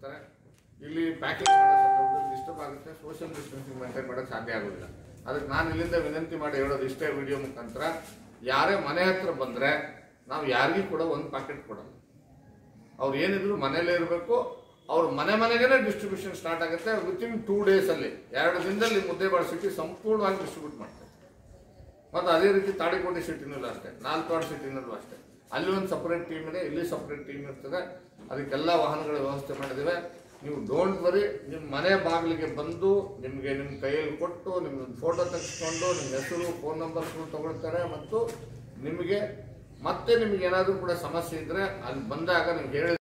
ಕೊಡ್ತಾರೆ ಇಲ್ಲಿ ಪ್ಯಾಕಿಂಗ್ ಮಾಡೋ ಸಂದರ್ಭದಲ್ಲಿ ಡಿಸ್ಟರ್ಬ್ ಆಗುತ್ತೆ ಸೋಷಿಯಲ್ ಡಿಸ್ಟೆನ್ಸಿಂಗ್ ಮೇಂಟೈನ್ ಮಾಡೋಕ್ಕೆ ಸಾಧ್ಯ ಆಗೋದಿಲ್ಲ ಅದಕ್ಕೆ ನಾನು ಇಲ್ಲಿಂದ ವಿನಂತಿ ಮಾಡಿ ಹೇಳೋದು ಇಷ್ಟೇ ವಿಡಿಯೋ ಮುಖಾಂತರ ಯಾರೇ ಮನೆ ಹತ್ರ ಬಂದರೆ ನಾವು ಯಾರಿಗೂ ಕೂಡ ಒಂದು ಪ್ಯಾಕೆಟ್ ಕೊಡೋಣ ಅವ್ರು ಏನಿದ್ರು ಮನೇಲೇ ಇರಬೇಕು ಅವ್ರ ಮನೆ ಮನೆಗೇ ಡಿಸ್ಟ್ರಿಬ್ಯೂಷನ್ ಸ್ಟಾರ್ಟ್ ಆಗುತ್ತೆ ವಿತಿನ್ ಟೂ ಡೇಸಲ್ಲಿ ಎರಡು ದಿನದಲ್ಲಿ ಮುದ್ದೇಬಾಳ ಸಿಟಿ ಸಂಪೂರ್ಣವಾಗಿ ಡಿಸ್ಟ್ರಿಬ್ಯೂಟ್ ಮಾಡ್ತಾರೆ ಮತ್ತು ಅದೇ ರೀತಿ ತಾಳಿಕೋಟೆ ಸಿಟಿನಲ್ಲೂ ಅಷ್ಟೇ ನಾಲ್ಕಾಡು ಸಿಟಿನಲ್ಲೂ ಅಷ್ಟೇ ಅಲ್ಲಿ ಒಂದು ಸಪ್ರೇಟ್ ಟೀಮ್ ಇದೆ ಇಲ್ಲಿ ಸಪ್ರೇಟ್ ಟೀಮ್ ಇರ್ತದೆ ಅದಕ್ಕೆಲ್ಲ ವಾಹನಗಳ ವ್ಯವಸ್ಥೆ ಮಾಡಿದ್ದೇವೆ ನೀವು ಡೋಂಟ್ ವರಿ ನಿಮ್ಮ ಮನೆ ಬಾಗಿಲಿಗೆ ಬಂದು ನಿಮಗೆ ನಿಮ್ಮ ಕೈಯಲ್ಲಿ ಕೊಟ್ಟು ನಿಮ್ಮೊಂದು ಫೋಟೋ ತೆಗೆಸ್ಕೊಂಡು ನಿಮ್ಮ ಹೆಸರು ಫೋನ್ ನಂಬರ್ಸ್ಗಳು ತಗೊಳ್ತಾರೆ ಮತ್ತು ನಿಮಗೆ ಮತ್ತೆ ನಿಮಗೆ ಏನಾದರೂ ಕೂಡ ಸಮಸ್ಯೆ ಇದ್ದರೆ ಅಲ್ಲಿ ಬಂದಾಗ ನಿಮ್ಗೆ ಹೇಳಿ